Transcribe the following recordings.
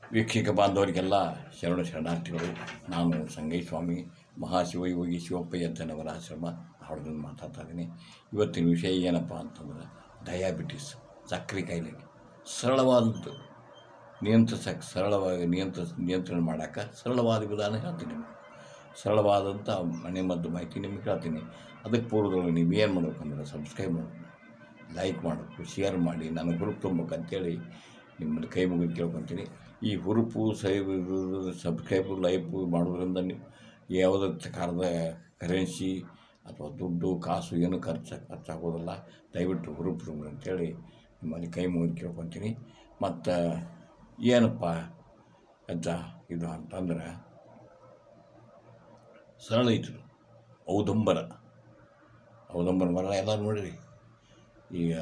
ವೀಕ್ಷಕ ಬಾಂಧವರಿಗೆಲ್ಲ ಶರಣ ಶರಣಾರ್ಥಿಗಳು ನಾನು ಸಂಗಯ್ಯಸ್ವಾಮಿ ಮಹಾಶಿವಯೋಗಿ ಶಿವಪ್ಪಯ್ಯಂತನವರ ಆಶ್ರಮ ಹಾಡೋದನ್ನು ಮಾತಾಡ್ತಾ ಇದ್ದೀನಿ ಇವತ್ತಿನ ವಿಷಯ ಏನಪ್ಪ ಅಂತಂದ್ರೆ ಡಯಾಬಿಟಿಸ್ ಸಕ್ಕರೆ ಕಾಯಿಲೆ ಸರಳವಾದದ್ದು ನಿಯಂತ್ರಿಸಕ್ಕೆ ಸರಳವಾಗಿ ನಿಯಂತ್ರ ನಿಯಂತ್ರಣ ಮಾಡೋಕ್ಕೆ ಸರಳವಾದ ವಿಧಾನ ಹೇಳ್ತೀನಿ ನಿಮಗೆ ಸರಳವಾದಂಥ ಮನೆಮದ್ದು ಮಾಹಿತಿ ನಿಮಗೆ ಹೇಳ್ತೀನಿ ಅದಕ್ಕೆ ಪೂರ್ವದೊಳಗೆ ನೀವು ಏನು ಮಾಡ್ಬೇಕಂದ್ರೆ ಸಬ್ಸ್ಕ್ರೈಬ್ ಮಾಡಬೇಕು ಲೈಕ್ ಮಾಡಬೇಕು ಶೇರ್ ಮಾಡಿ ನನಗೆ ಹುರುಪು ತುಂಬಬೇಕು ಅಂತೇಳಿ ನಿಮ್ಮಲ್ಲಿ ಕೈ ಮುಗಿದು ಕೇಳ್ಕೊತೀನಿ ಈ ಹುರುಪು ಸೈ ಸಬ್ಸ್ಕ್ರೈಬು ಲೈಫು ಮಾಡೋದ್ರಿಂದ ನೀವು ಯಾವುದೇ ಪ್ರಕಾರದ ಕರೆನ್ಸಿ ಅಥವಾ ದುಡ್ಡು ಕಾಸು ಏನು ಖರ್ಚು ಖರ್ಚಾಗೋದಿಲ್ಲ ದಯವಿಟ್ಟು ಹುರುಪು ತುಂಬಿ ಅಂತೇಳಿ ನಿಮ್ಮಲ್ಲಿ ಕೈ ಮುಗಿದು ಕೇಳ್ಕೊತೀನಿ ಮತ್ತು ಏನಪ್ಪ ಅಜ್ಜ ಇದು ಅಂತಂದ್ರೆ ಸರಳ ಐತಿ ಔದಂಬರ ಔದಂಬರ ಮರ ಎಲ್ಲ ನೋಡಿರಿ ಈಗ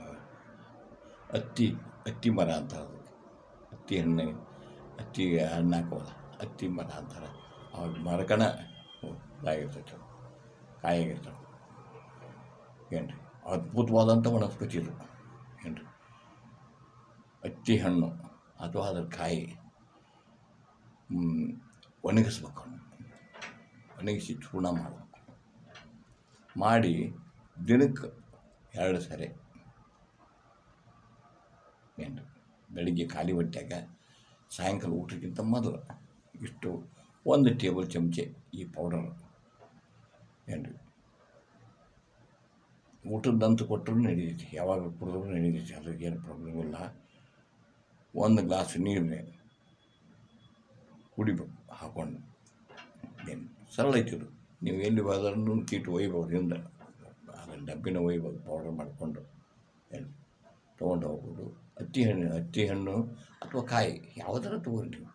ಹತ್ತಿ ಹತ್ತಿ ಮರ ಅಂತ ಅದು ಹತ್ತಿ ಹಣ್ಣು ಹತ್ತಿ ಹಣ್ಣು ಹಾಕೋಲ್ಲ ಹತ್ತಿ ಮರ ಅಂತಾರೆ ಅವಾಗ ಮರಕಣ ಇದಾಗಿರ್ತೈತೆ ಅದು ಕಾಯಾಗಿರ್ತಾವೆ ಏನು ರೀ ಅದ್ಭುತವಾದಂಥ ವನಸ್ಪತಿ ಇದು ಏನು ರೀ ಹತ್ತಿ ಹಣ್ಣು ಅಥವಾ ಅದರ ಕಾಯಿ ಹ್ಮ್, ಒಣಗಿಸ್ಬೇಕು ಅವನು ಒಣಗಿಸಿ ಚೂರ್ಣ ಮಾಡಬೇಕು ಮಾಡಿ ದಿನಕ್ಕೆ ಎರಡು ಸರಿ ಏನು ಬೆಳಿಗ್ಗೆ ಖಾಲಿ ಹೊಟ್ಯಾಗ ಸಾಯಂಕಾಲ ಊಟಕ್ಕಿಂತ ಮೊದಲು ಇಷ್ಟು ಒಂದು ಟೇಬಲ್ ಚಮಚೆ ಈ ಪೌಡರ್ ಏನು ಊಟದ ನಂತರ ಕೊಟ್ಟರು ನಡೀತೈತಿ ಯಾವಾಗ ಕುಡಿದ್ರು ನಡೀತೈತಿ ಅದಕ್ಕೆ ಏನು ಪ್ರಾಬ್ಲಮ್ ಇಲ್ಲ ಒಂದು ಗ್ಲಾಸ್ ನೀರನ್ನೇ ಕುಡಿಬೇಕು ಹಾಕೊಂಡು ಏನು ಸರಳ ಐತಿದು ನೀವು ಎಲ್ಲಿ ಹೋದ್ರೂ ಚೀಟು ಒಯ್ಬೋದು ಹಿಂದೆ ಅದನ್ನ ಡಬ್ಬಿನ ಒಯ್ಬೋದು ಪೌಡರ್ ಮಾಡಿಕೊಂಡು ಏನು ತೊಗೊಂಡು ಹೋಗ್ಬೋದು ಹತ್ತಿ ಹಣ್ಣು ಹತ್ತಿ ಹಣ್ಣು ಅಥವಾ ಕಾಯಿ ಯಾವುದಾರ ತೊಗೊಳ್ರಿ ನೀವು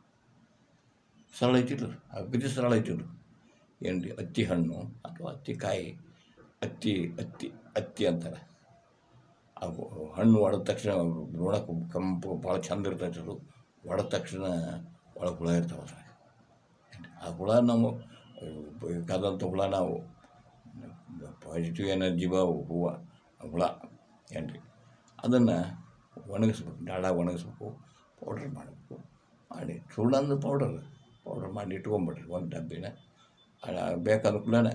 ಸರಳ ಐತಿಲ್ಲ ಅಗದಿ ಸರಳ ಐತಿಲ್ಲ ಏನು ರೀ ಹತ್ತಿ ಹಣ್ಣು ಅಥವಾ ಹತ್ತಿ ಕಾಯಿ ಹತ್ತಿ ಹತ್ತಿ ಹತ್ತಿ ಅಂತಾರೆ ಅವು ಹಣ್ಣು ಹೊಡೆದ ತಕ್ಷಣ ನೋಡಕ್ಕೆ ಕಂಪು ಭಾಳ ಚಂದ ಇರ್ತೈತೆ ಅದು ಹೊಡೆದ ತಕ್ಷಣ ಒಳಗೆ ಹುಳ ಇರ್ತಾವೆ ಅದ್ರಾಗ. ಆ ಹುಳ ನಾವು ಬೇಕಾದಂಥ ಹುಳ ನಾವು ಪಾಸಿಟಿವ್ ಎನರ್ಜಿ ಬಾವು ಹೂವು ಹುಳ ಏನು ರೀ ಅದನ್ನು ಒಣಗಿಸ್ಬೇಕು ಡಾಳ ಒಣಗಿಸ್ಬೇಕು ಪೌಡ್ರ್ ಮಾಡಬೇಕು ಮಾಡಿ ಚೂರ್ಣಂದು ಪೌಡರ್ ಪೌಡ್ರ್ ಮಾಡಿ ಇಟ್ಕೊಂಬಿಡ್ರಿ ಒಂದು ಡಬ್ಬಿನ ಬೇಕಾದ ಕೂಡಲೇ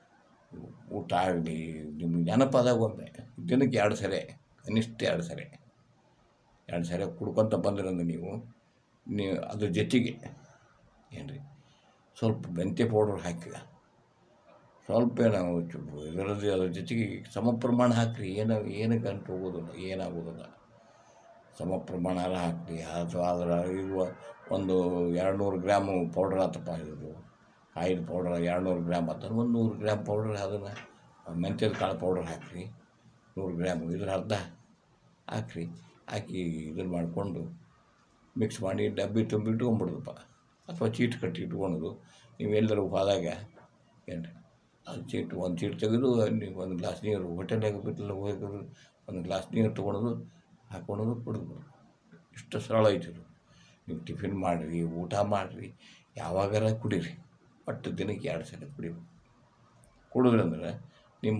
ಊಟ ಆಗಲಿ ನಿಮ್ಗೆ ನೆನಪಾದಾಗ ಒಮ್ಮೆ ದಿನಕ್ಕೆ ಎರಡು ಸರಿ ಕನಿಷ್ಠ ಎರಡು ಸರಿ ಎರಡು ಸರಿ ಕುಡ್ಕೊತ ಬಂದ್ರಂದ್ರೆ ನೀವು ನೀವು ಅದ್ರ ಜೊತೆಗೆ ಏನು ರೀ ಸ್ವಲ್ಪ ಮೆಂತ್ಯ ಪೌಡ್ರ್ ಹಾಕಿ ಸ್ವಲ್ಪ ನಾವು ಚು- ಇದರದ್ದು ಅದ್ರ ಜೊತೆಗೆ ಸಮ ಪ್ರಮಾಣ ಹಾಕಿರಿ ಏನು ಏನು ಗಂಟು ಹೋಗೋದಿಲ್ಲ ಏನಾಗೋದಿಲ್ಲ ಸಮ ಪ್ರಮಾಣ ಹಾಕಿ ಅಥವಾ ಅದರ ಇದು ಒಂದು ಎರಡು ನೂರು ಗ್ರಾಮು ಪೌಡ್ರ್ ಆತಪ್ಪ ಇದು ಕಾಯಿದ ಪೌಡ್ರ್ ಎರಡು ನೂರು ಗ್ರಾಮ್ ಆತ ಒಂದು ನೂರು ಗ್ರಾಮ್ ಪೌಡ್ರ್ ಅದನ್ನು ಮೆಂತ್ಯದ ಕಾಳು ಪೌಡ್ರ್ ಹಾಕಿರಿ ನೂರು ಗ್ರಾಮ್ ಇದ್ರ ಅರ್ಧ ಹಾಕ್ರಿ ಹಾಕಿ ಇದನ್ನು ಮಾಡಿಕೊಂಡು ಮಿಕ್ಸ್ ಮಾಡಿ ಡಬ್ಬಿ ತುಂಬಿ ಇಟ್ಕೊಂಬಿಡೋದಪ್ಪ ಅಥವಾ ಚೀಟ್ ಕಟ್ಟಿ ಇಟ್ಕೊಳೋದು ನೀವು ಎಲ್ಲರೂ ಹೋದಾಗ ಏನು ಅದು ಚೀಟ್ ಒಂದು ಚೀಟ್ ತೆಗೆದು ನೀವು ಒಂದು ಗ್ಲಾಸ್ ನೀರು ಹೋಟೆಲ್ನಾಗ ಬಿಟ್ಟಲ್ಲ ಹೋಗೋದು ಒಂದು ಗ್ಲಾಸ್ ನೀರು ತೊಗೊಳೋದು ಹಾಕ್ಕೊಳೋದು ಕುಡಿದು ಇಷ್ಟು ಸರಳ ಐತಿ ಇದು ನೀವು ಟಿಫಿನ್ ಮಾಡಿರಿ ಊಟ ಮಾಡಿರಿ ಯಾವಾಗಾರ ಕುಡೀರಿ ಒಟ್ಟು ದಿನಕ್ಕೆ ಎರಡು ಸಲ ಕುಡಿಬೇಕು ಕುಡಿದ್ರಂದ್ರೆ ನಿಮ್ಮ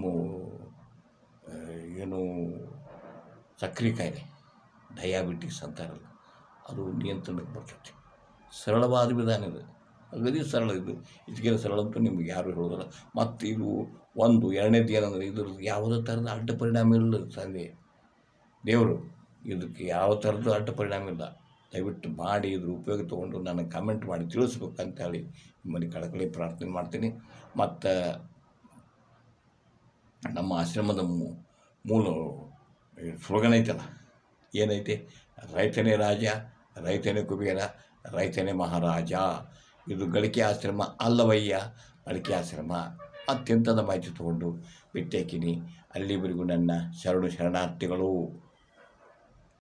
ಆ, ಏನು ಸಕ್ಕರೆ ಕಾಯಿಲೆ ಡಯಾಬಿಟಿಸ್ ಅಂತಾರಲ್ಲ ಅದು ನಿಯಂತ್ರಣಕ್ಕೆ ಬರ್ತೈತಿ ಸರಳವಾದ ವಿಧಾನ ಇದು ಅಗದಿ ಸರಳ ಇದು ಇದಕ್ಕಿಂತ ಸರಳ ಅಂತೂ ನಿಮ್ಗೆ ಯಾರು ಹೇಳೋದಿಲ್ಲ ಮತ್ತು ಇದು ಒಂದು ಎರಡನೇದು ಏನಂದ್ರೆ ಇದ್ರದ್ದು ಯಾವುದೇ ಥರದ ಅಡ್ಡ ಪರಿಣಾಮ ಇಲ್ಲ ತಂದೆ ದೇವರು ಇದಕ್ಕೆ ಯಾವ ಥರದ್ದು ಅಡ್ಡ ಪರಿಣಾಮ ಇಲ್ಲ ದಯವಿಟ್ಟು ಮಾಡಿ ಇದ್ರ ಉಪಯೋಗ ತೊಗೊಂಡು ನನಗೆ ಕಮೆಂಟ್ ಮಾಡಿ ತಿಳಿಸ್ಬೇಕು ಅಂತೇಳಿ ನಿಮ್ಮಲ್ಲಿ ಕಳಕಳಿ ಪ್ರಾರ್ಥನೆ ಮಾಡ್ತೀನಿ ಮತ್ತು ನಮ್ಮ ಆಶ್ರಮದ ಮೂ- ಮೂಲ ಸ್ಲೋಗನ್ ಐತಲ್ಲ ಏನೈತೆ ರೈತನೇ ರಾಜ ರೈತನೇ ಕುಬೇರ ರೈತನೇ ಮಹಾರಾಜ ಇದು ಗಳಿಕೆ ಆಶ್ರಮ ಅಲ್ಲವಯ್ಯ ಗಳಿಕೆ ಆಶ್ರಮ ಅತ್ಯಂತದ ಮಾಹಿತಿ ತಗೊಂಡು ಬಿಟ್ಟಾಕಿನಿ ಅಲ್ಲಿವರೆಗೂ ನನ್ನ ಶರಣು ಶರಣಾರ್ಥಿಗಳು